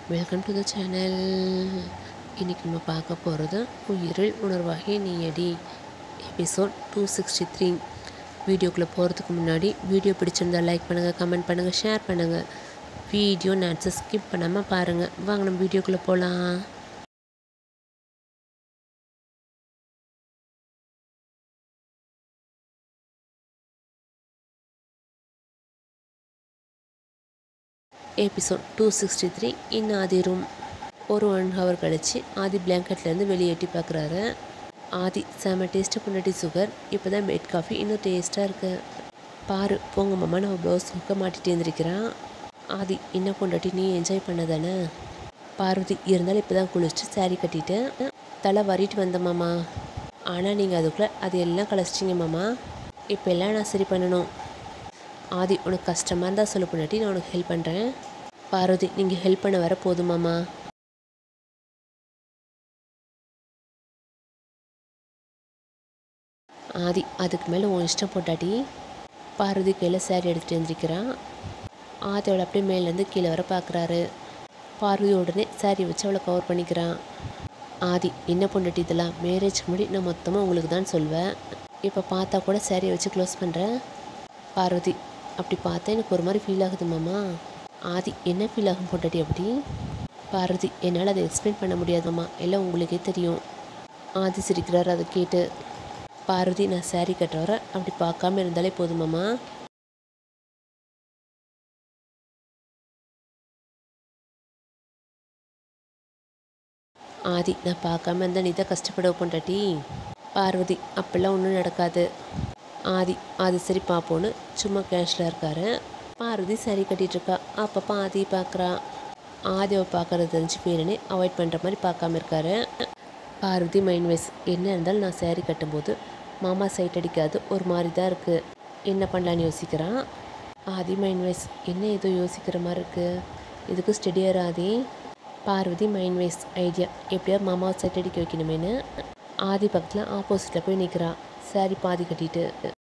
welcome to the channel இன்றைக்கி நம்ம பார்க்க போகிறது உயிரில் உணர்வாகி நீயடி எபிசோட் டூ சிக்ஸ்டி த்ரீ வீடியோக்குள்ளே போகிறதுக்கு முன்னாடி வீடியோ பிடிச்சிருந்தா லைக் பண்ணுங்கள் கமெண்ட் பண்ணுங்கள் ஷேர் பண்ணுங்கள் வீடியோ நேட்ஸை ஸ்கிப் பண்ணாமல் பாருங்கள் வாங்க நம்ம வீடியோக்குள்ளே போகலாம் episode two sixty three in Aadhi room ஒரு ஒன் ஹவர் கழிச்சு ஆதி பிளாங்கெட்லேருந்து வெளியே எட்டி பார்க்குறாரு ஆதி செம டேஸ்ட்டு பொண்டாட்டி சுகர் இப்போ தான் பெட் காஃபி இன்னும் டேஸ்ட்டாக இருக்கு பாரு போங்க மாமா நம்ம ப்ளவுஸ் ஹுக்க மாட்டிட்டு இருந்திருக்கிறான் ஆதி என்ன பொண்டாட்டி நீ என்ஜாய் பண்ண தானே பார்வதி இருந்தாலும் இப்போ தான் குளிச்சுட்டு saree கட்டிட்டு தலை வரிட்டு வந்த மாமா ஆனால் நீங்கள் அதுக்குள்ளே அது எல்லாம் கழிச்சிட்டிங்க மாமா இப்போ எல்லாம் நான் சரி பண்ணணும் ஆதி உனக்கு கஷ்டமாக இருந்தால் சொல்ல பொண்டாட்டி நான் உனக்கு ஹெல்ப் பண்ணுறேன் பார்வதி நீங்கள் ஹெல்ப் பண்ண வர போதுமாம்மா ஆதி அதுக்கு மேலே உன் இஷ்டம் போட்டாட்டி பார்வதி கையில் சேரீ எடுத்துகிட்டு எழுந்திரிக்கிறான் ஆதி அவளை அப்படியே மேலேருந்து கீழே வர பார்க்குறாரு பார்வதி உடனே சாரி வச்சு அவளை கவர் பண்ணிக்கிறான் ஆதி என்ன பொண்டாட்டி இதெல்லாம் மேரேஜ்க்கு முன்னாடி நான் மொத்தமாக உங்களுக்கு தான் சொல்வேன் இப்போ பார்த்தா கூட சாரியை வச்சு க்ளோஸ் பண்ணுறேன் பார்வதி அப்படி பார்த்தா எனக்கு ஒரு மாதிரி ஃபீல் ஆகுது மாமா ஆதி என்ன ஃபீல் ஆகும் பொண்டாட்டி அப்படி பார்வதி என்னால் அதை எக்ஸ்பிளைன் பண்ண முடியாதம்மா எல்லாம் உங்களுக்கே தெரியும் ஆதி சிரிக்கிறார் அதை கேட்டு பார்வதி நான் saree கட்ட வர அப்படி பார்க்காம இருந்தாலே போதுமாம்மா ஆதி நான் பார்க்காம இருந்தால் நீ தான் கஷ்டப்பட பொண்டாட்டி பார்வதி அப்பெல்லாம் ஒன்றும் நடக்காது ஆதி ஆதி சரி பார்ப்போன்னு சும்மா கேஷில் இருக்காரு பார்வதி சரி கட்டிட்டு இருக்கா அப்பப்போ ஆதி பார்க்குறா ஆதியை பார்க்கறது தெரிஞ்சு பேரனே அவாய்ட் பண்ணுற மாதிரி பார்க்காம இருக்காரு பார்வதி மைண்ட் வைஸ் என்ன இருந்தாலும் நான் saree கட்டும்போது மாமா சைட் அடிக்காது ஒரு மாதிரி தான் இருக்குது என்ன பண்ணலான்னு யோசிக்கிறான் ஆதி மைண்ட் வைஸ் என்ன ஏதோ யோசிக்கிற மாதிரி இருக்குது இதுக்கு steadier Aadhi Parvathi mind wise idea எப்படியா மாமாவை சைட் அடிக்க வைக்கணுமேனு ஆதி பக்கத்தில் ஆப்போசிட்டில் போய் நிற்கிறா saree பாதி கட்டிட்டு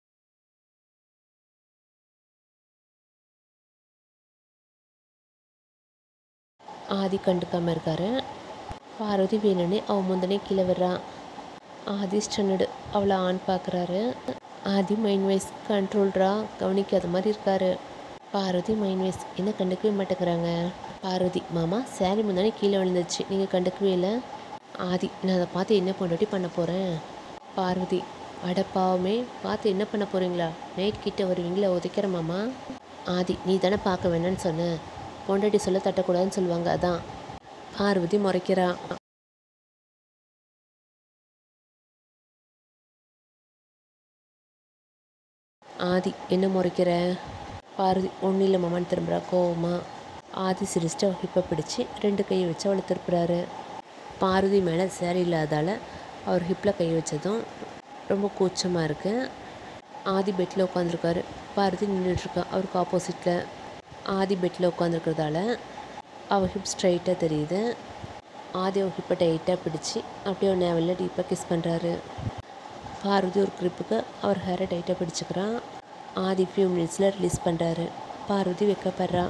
ஆதி கண்டுக்காம இருக்காரு பார்வதி வேணும்னே அவ முந்தனே கீழே விடுறான் ஆதி ஸ்டன்னடு அவளை ஆண் பார்க்குறாரு ஆதி மைண்ட் வைஸ் கண்ட்ரோல்ரா கவனிக்காத மாதிரி இருக்காரு பார்வதி மைண்ட் வைஸ் என்ன கண்டுக்கவே மாட்டேங்கிறாங்க பார்வதி மாமா சாரி முந்தானே கீழே விழுந்துச்சு நீங்கள் கண்டுக்கவே இல்லை ஆதி நான் அதை பார்த்து என்ன பொண்டாட்டி பண்ண போகிறேன் பார்வதி அட பாவமே பார்த்து என்ன பண்ண போகிறீங்களா நைட் கிட்ட வருவீங்களா உதைக்கிற மாமா ஆதி நீ தானே பார்க்க வேணான்னு சொன்ன பொண்டாட்டி சொல்ல தட்டக்கூடாதுன்னு சொல்லுவாங்க அதான் பார்வதி முறைக்கிறா ஆதி என்ன முறைக்கிற பார்வதி ஒன்றும் இல்லை மாமான்னு திரும்புறா கோவமா ஆதி சிரிச்சிட்டு அவள் ஹிப்பை பிடிச்சி ரெண்டு கையை வச்சு அவளை திருப்புறாரு பார்வதி மேலே சேரீ இல்லாதால் அவர் ஹிப்பில் கை வச்சதும் ரொம்ப கூச்சமாக இருக்குது ஆதி பெட்டில் உட்காந்துருக்காரு பார்வதி நின்றுட்டுருக்கா அவருக்கு ஆப்போசிட்டில் ஆதி பெட்டில் உட்காந்துருக்கிறதால அவள் ஹிப் ஸ்ட்ரைட்டாக தெரியுது ஆதி அவள் ஹிப்பை டைட்டாக பிடிச்சி அப்படியே அவன் நேவலில் டீப்பாக கிஸ் பண்ணுறாரு பார்வதி ஒரு க்ரிப்புக்கு அவர் ஹேரை டைட்டாக பிடிச்சிக்கிறான் ஆதி ஃபியூ மினிட்ஸில் ரிலீஸ் பண்ணுறாரு பார்வதி வைக்கப்படுறா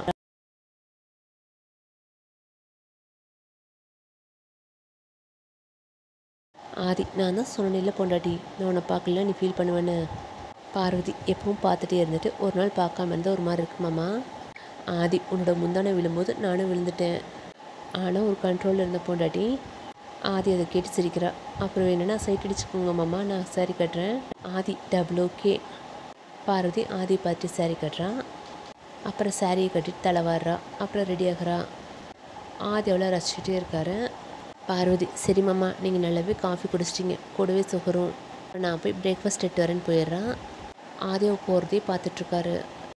ஆதி நான் தான் சொன்னேன்ல பொண்டாட்டி நான் உன்னை பார்க்கல நீ ஃபீல் பண்ணுவேன்னு பார்வதி எப்பவும் பார்த்துட்டே இருந்துட்டு ஒரு நாள் பார்க்காம இருந்தால் ஒரு மாதிரி இருக்குமாம்மா ஆதி உன்னோட முந்தானை விழும்போது நானும் விழுந்துட்டேன் ஆனால் ஒரு கண்ட்ரோலில் இருந்த பொண்டாட்டி ஆதி அதை கேட்டு சிரிக்கிறா அப்புறம் வேணும்னா சைட் அடிச்சுக்கோங்க மாமா நான் saree கட்டுறேன் ஆதி டபுள் ஓகே பார்வதி ஆதி பார்த்து saree கட்டுறான் அப்புறம் சாரியை கட்டிட்டு தலைவாடுறா அப்புறம் ரெடி ஆகுறா ஆதி அவ்வளோ ரசிச்சுட்டே இருக்காரு பார்வதி சரி மாமா நீங்கள் நல்லாவே காஃபி குடிச்சிட்டிங்க கூடவே சுகரும் நான் போய் பிரேக்ஃபாஸ்ட் எடுத்து வரேன்னு போயிடுறான் ஆதியை போகிறதே பார்த்துட்ருக்காரு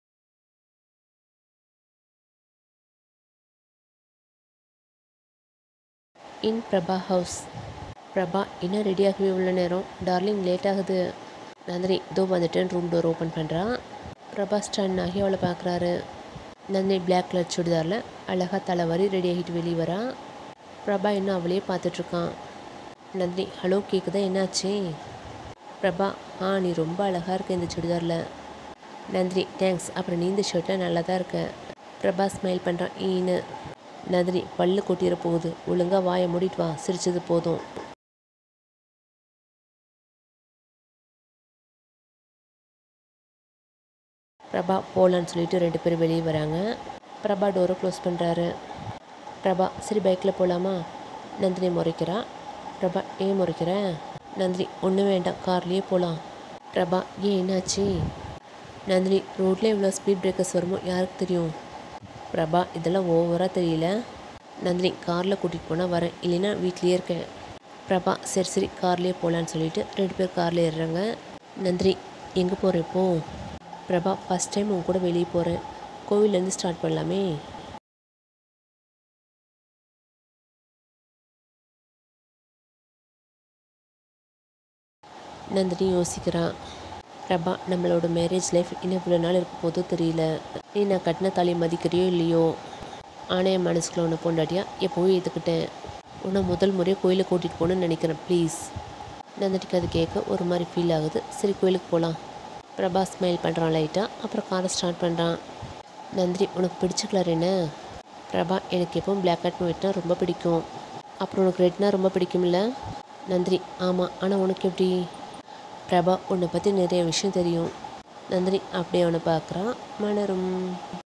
இன் பிரபா ஹவுஸ் பிரபா என்ன ரெடியாகவே உள்ள நேரம் டார்லிங் லேட் ஆகுது நந்தினி இதோ வந்துட்டேன் ரூம் டோர் ஓப்பன் பண்ணுறான் பிரபா ஸ்டன் ஆகி அவளை பார்க்குறாரு நந்தினி பிளாக் கலர் சுடிதாரில் அழகாக தலைவாரி ரெடி ஆகிட்டு வெளியே வரா பிரபா இன்னும் அவளையே பார்த்துட்ருக்கான் நந்தினி ஹலோ கேட்குதா என்னாச்சு பிரபா ஆ நீ ரொம்ப அழகாக இருக்க இந்த சுடிதாரில் நந்தினி தேங்க்ஸ் அப்புறம் நீ இந்த ஷர்ட்டில் நல்லா தான் இருக்க பிரபா ஸ்மைல் பண்ணுறான் ஈன்னு நந்தினி பல்லு கொட்டிட போகுது ஒழுங்கா வாயை மூடிட்டு வா சிரிச்சது போதும் பிரபா போகலான்னு சொல்லிட்டு ரெண்டு பேரும் வெளியே வராங்க பிரபா டோரை க்ளோஸ் பண்ணுறாரு பிரபா சரி பைக்கில் போகலாமா நந்தினி முறைக்கிறா பிரபா ஏன் முறைக்கிற நந்தினி ஒன்றும் வேண்டாம் கார்லேயே போகலாம் பிரபா ஏன் என்னாச்சு நந்தினி ரோட்டில் எவ்வளோ ஸ்பீட் பிரேக்கர்ஸ் வருமோ யாருக்கு தெரியும் பிரபா இதெல்லாம் ஓவராக தெரியல நந்தினி காரில் கூட்டிகிட்டு போனால் வரேன் இல்லைன்னா வீட்லேயே இருக்கேன் பிரபா சரி சரி கார்லேயே போகலான்னு சொல்லிட்டு ரெண்டு பேர் காரில் ஏறுறாங்க நந்தினி எங்கே போகிற இப்போ பிரபா ஃபஸ்ட் டைம் உன் கூட வெளியே போகிறேன் கோவிலேருந்து ஸ்டார்ட் பண்ணலாமே நந்தினி யோசிக்கிறான் பிரபா நம்மளோட மேரேஜ் லைஃப் இன்னும் இவ்வளோ நாள் இருக்க போதோ தெரியல நீ நான் கட்டின தாலி மதிக்கிறியோ இல்லையோ ஆனால் என் மனசுக்குள்ள உன்னை பொண்டாட்டியா எப்போவும் ஏற்றுக்கிட்டேன் உன்னை முதல் முறையாக கோயிலுக்கு கூட்டிகிட்டு போகணுன்னு நினைக்கிறேன் ப்ளீஸ் நந்தினிக்கு அது கேட்க ஒரு மாதிரி ஃபீல் ஆகுது சரி கோயிலுக்கு போகலாம் பிரபா ஸ்மைல் பண்ணுறான் லைட்டாக அப்புறம் காரை ஸ்டார்ட் பண்ணுறான் நந்தினி உனக்கு பிடிச்ச கலர் என்ன பிரபா எனக்கு எப்பவும் பிளாக் அண்ட் ஒயிட்னா ரொம்ப பிடிக்கும் அப்புறம் உனக்கு ரெட்னா ரொம்ப பிடிக்கும்ல நந்தினி ஆமாம் ஆனால் உனக்கு எப்படி பிரபா உன்னை பற்றி நிறைய விஷயம் தெரியும் நந்தினி அப்படியே அவனை பார்க்குறான் மலரும்